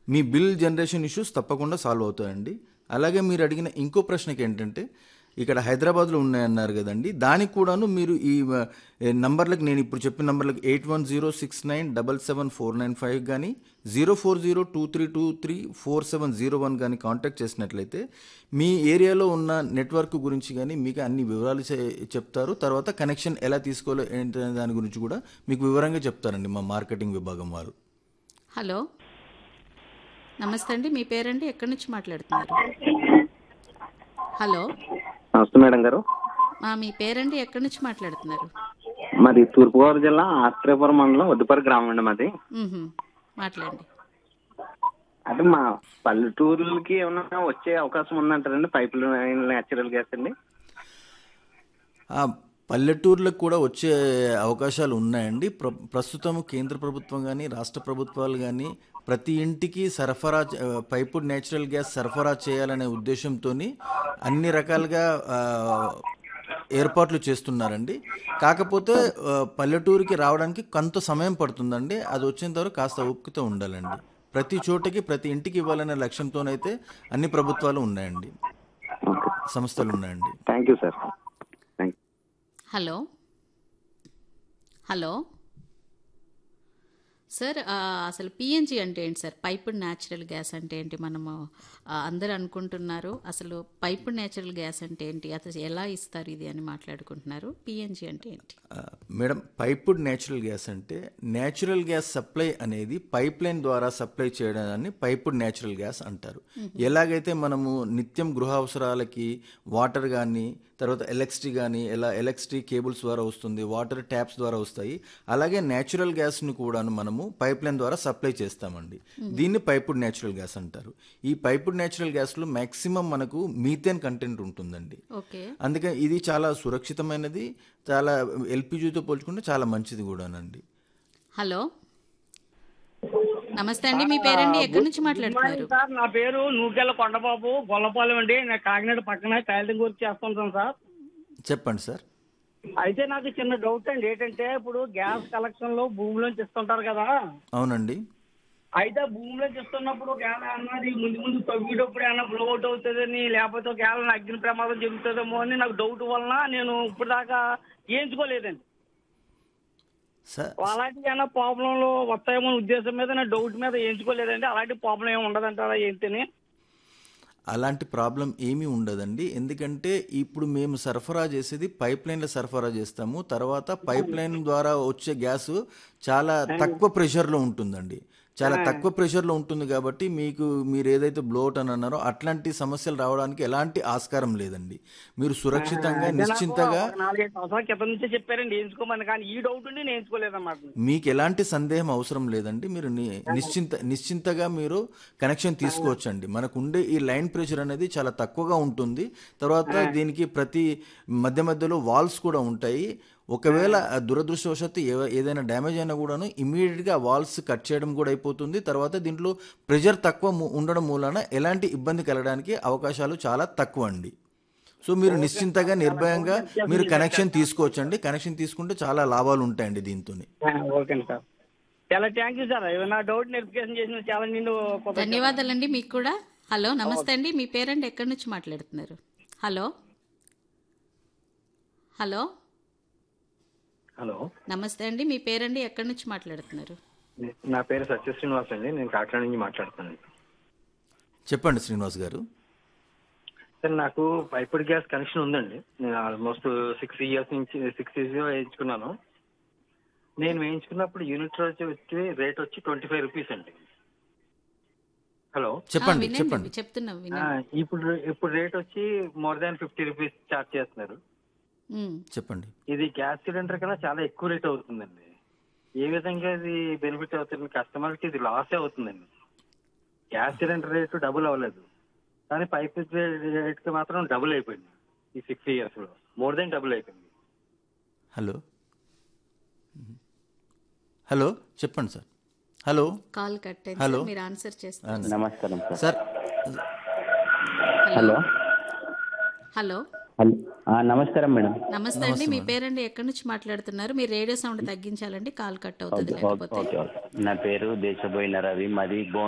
మీ bill generation issues తప్పకుండా solve అవుతాయండి అలాగే మీరు అడిగిన ఇంకో ప్రశ్నకి ఏంటంటే ఇక్కడ హైదరాబాద్లో ఉన్నాయన్నారు కదండి దానికి కూడాను మీరు ఈ ఆ, ఏ నంబర్లకు నేను ఇప్పుడు చెప్పిన నంబర్లకు eight one zero six nine double seven four nine five కానీ zero four zero two three two three four seven zero one కానీ కాంటాక్ట్ చేసినట్లయితే మీ ఏరియాలో ఉన్న నెట్వర్క్ గురించి కానీ మీకు అన్ని వివరాలు చె- చెప్తారు తర్వాత కనెక్షన్ ఎలా తీసుకోవాలో ఏంటనే దాని గురించి కూడా మీకు వివరంగా చెప్తారండి మా మార్కెటింగ్ విభాగం వారు హలో నమస్తే అండి మీ పేరండి ఎక్కడి నుంచి మాట్లాడుతున్నారు హలో నమస్తే మేడం గారు ఆ, మీ పేరండి ఎక్కడి నుంచి మాట్లాడుతున్నారు మాది తూర్పుగోదావరి జిల్లా ఆత్రేయపురం మండలం వద్దుపరి గ్రామం అండి మాది మ్మ్హ. మాట్లాడండి అంటే మా పల్లెటూరులకి ఏమైనా వచ్చే అవకాశం ఉందంటారండి పైప్ లైన్ న్యాచురల్ గ్యాస్ అండి ఆ, పల్లెటూర్లకు కూడా వచ్చే అవకాశాలు ఉన్నాయండి ప్ర ప్రస్తుతం కేంద్ర ప్రభుత్వం కానీ రాష్ట్ర ప్రభుత్వాలు కానీ ప్రతి ఇంటికి సరఫరా చే- పైపుడ్ నేచురల్ గ్యాస్ సరఫరా చేయాలనే ఉద్దేశంతో అన్ని రకాలుగా ఆ, ఏర్పాట్లు చేస్తున్నారండి కాకపోతే ఆ, పల్లెటూరికి రావడానికి కొంత సమయం పడుతుందండి అది వచ్చేంత వరకు కాస్త ఓపికతో ఉండాలండి ప్రతి చోటకి ప్రతి ఇంటికి ఇవ్వాలనే లక్ష్యంతోనైతే అన్ని ప్రభుత్వాలు ఉన్నాయండి ఓకే సంస్థలు ఉన్నాయండి thank you sir thank hello hello sir ఆ, అసలు పిఎన్జి అంటే ఏంటి సార్ పైపుడ్ న్యాచురల్ గ్యాస్ అంటే ఏంటి మనము ఆ, అందరూ అనుకుంటున్నారు అసలు పైపుడ్ న్యాచురల్ గ్యాస్ అంటే ఏంటి అసలు ఎలా ఇస్తారు ఇది అని మాట్లాడుకుంటున్నారు పిఎన్జి అంటే ఏంటి ఆ, మేడం పైపుడ్ నేచురల్ గ్యాస్ అంటే నేచురల్ గ్యాస్ సప్లై అనేది పైప్ లైన్ ద్వారా సప్లై చేయడాన్ని పైపుడ్ నేచురల్ గ్యాస్ అంటారు ఎలాగైతే మనము నిత్యం గృహ అవసరాలకి వాటర్ కానీ తర్వాత ఎలక్ట్రిసిటీ కానీ ఎలా ఎలక్ట్రిసిటీ కేబుల్స్ ద్వారా వస్తుంది వాటర్ ట్యాప్స్ ద్వారా వస్తాయి అలాగే నేచురల్ గ్యాస్ని కూడాను మనము పైప్ లైన్ ద్వారా సప్లై చేస్తామండి దీన్ని పైపుడ్ నేచురల్ గ్యాస్ అంటారు ఈ పైపుడ్ నేచురల్ గ్యాస్లో మ్యాక్సిమం మనకు మీథేన్ కంటెంట్ ఉంటుందండి ఓకే అందుకే ఇది చాలా సురక్షితమైనది చాలా ఎల్పిజితో పోల్చుకుంటే చాలా మంచిది కూడానండి హలో నమస్తే అండి మీ పేరండి ఎక్కడి నుంచి మాట్లాడుతున్నారు సార్ నా పేరు నూకెళ్ళ కొండబాబు గొల్లపాలెం అండి నేను కాకినాడ పక్కన టైలరింగ్ వర్క్ చేస్తుంటాను సార్ చెప్పండి సార్ అయితే నాకు చిన్న డౌట్ అండి ఏంటంటే ఇప్పుడు గ్యాస్ కలెక్షన్ లో భూమిలోంచి ఇస్తుంటారు కదా అవునండి అయితే భూమిలోంచి ఇస్తున్నప్పుడు ఒకవేళ అన్నది ముందు ముందు తవ్వేటప్పుడు ఏమన్నా బ్లో అవుట్ అవుతుందని లేకపోతే ఒకవేళ అగ్ని ప్రమాదం జరుగుతుందేమో అని నాకు డౌట్ వలన నేను ఇప్పుడు దాకా వేయించుకోలేదండి సార్ అలాంటి ఏమైనా ప్రాబ్లంలు వస్తాయేమో అనే ఉద్దేశం మీద నా డౌట్ మీద వేయించుకోలేదండి అలాంటి ప్రాబ్లం ఏమి ఉండదంటారా ఏంటని అలాంటి ప్రాబ్లం ఏమీ ఉండదండి ఎందుకంటే ఇప్పుడు మేము సరఫరా చేసేది పైప్ లైన్లో సరఫరా చేస్తాము తర్వాత పైప్ లైన్ ద్వారా వచ్చే గ్యాస్ చాలా తక్కువ ప్రెషర్లో ఉంటుందండి చాలా తక్కువ ప్రెషర్లో ఉంటుంది కాబట్టి మీకు మీరు ఏదైతే బ్లోట్ అని అన్నారో అట్లాంటి సమస్యలు రావడానికి ఎలాంటి ఆస్కారం లేదండి మీరు సురక్షితంగా నిశ్చింతగా ఒక నాలుగైదు సంవత్సరాల క్రితం నుంచే చెప్పారండి వేయించుకోమని కానీ ఈ డౌట్ ఉండి నేను వేయించుకోలేదన్నమాట మీకు ఎలాంటి సందేహం అవసరం లేదండి మీరు ని- నిశ్చింత నిశ్చింతగా మీరు కనెక్షన్ తీసుకోవచ్చండి మనకు ఉండే ఈ లైన్ ప్రెషర్ అనేది చాలా తక్కువగా ఉంటుంది తర్వాత దీనికి ప్రతి మధ్య మధ్యలో వాల్స్ కూడా ఉంటాయి ఒకవేళ ఆ దురదృష్టవశాత్తు ఏ ఏదైనా డ్యామేజ్ అయినా కూడాను ఇమీడియట్గా వాల్స్ కట్ చేయడం కూడా అయిపోతుంది తర్వాత దీంట్లో ప్రెషర్ తక్కువ ము- ఉండడం మూలన ఎలాంటి ఇబ్బంది కలగడానికి అవకాశాలు చాలా తక్కువ అండి సో మీరు నిశ్చింతగా నిర్భయంగా మీరు కనెక్షన్ తీసుకోవచ్చండి కనెక్షన్ తీసుకుంటే చాలా లాభాలు ఉంటాయండి దీంతో ఓకే సార్ చాలా థ్యాంక్ యూ సార్ నా డౌట్ వెరిఫికేషన్ చేసిన చాలా నిండు ధన్యవాదాలండి మీకు కూడా హలో నమస్తే అండి మీ పేరండి ఎక్కడి నుంచి మాట్లాడుతున్నారు హలో హలో హలో నమస్తే అండి మీ పేరండి ఎక్కడి నుంచి మాట్లాడుతున్నారు నా పేరు సత్య శ్రీనివాస్ అండి నేను కాకినాడ నుంచి మాట్లాడుతున్నాను చెప్పండి శ్రీనివాస్ గారు సార్ నాకు పైపుడ్ గ్యాస్ కనెక్షన్ ఉందండి నేను ఆల్మోస్ట్ సిక్స్ ఇయర్స్ నుంచి సిక్స్ ఇయర్స్ వేయించుకున్నాను నేను వేయించుకున్నప్పుడు యూనిట్ వచ్చి వచ్చి రేట్ వచ్చి ట్వంటీ ఫైవ్ రూపీస్ అండి హలో చెప్పండి ఆ, వినండి, చెప్పండి చెప్తున్నాం ఆ, వినండి ఇప్పుడు ఇప్పుడు రేట్ వచ్చి more than fifty rupees charge చేస్తున్నారు ఉమ్. చెప్పండి ఇది గ్యాస్ సిలిండర్ కన్నా చాలా ఎక్కువ రేట్ అవుతుందండి ఏ విధంగా ఇది బెనిఫిట్ అవుతుంది కస్టమర్కి ఇది లాసే అవుతుందండి గ్యాస్ సిలిండర్ రేటు డబుల్ అవ్వలేదు కానీ పైప్ రేట్ మాత్రం డబుల్ అయిపోయింది ఈ సిక్స్ ఇయర్స్ లో మోర్ దెన్ డబుల్ అయిపోయింది హలో హలో చెప్పండి సార్ హలో కాల్ కట్ అయింది హలో. సార్, మీరు ఆన్సర్ చేస్తారు నమస్కారం sir sir hello hello hello నమస్కారం మేడం నమస్తే అండి మీ పేరండి ఎక్కడి నుంచి మాట్లాడుతున్నారు మీరు రేడియో సౌండ్ తగ్గించాలండి కాల్ కట్ అవుతుంది ఓకే లేకపోతే ఓకే ఓకే నా పేరు దేశబోయిన రవి మాది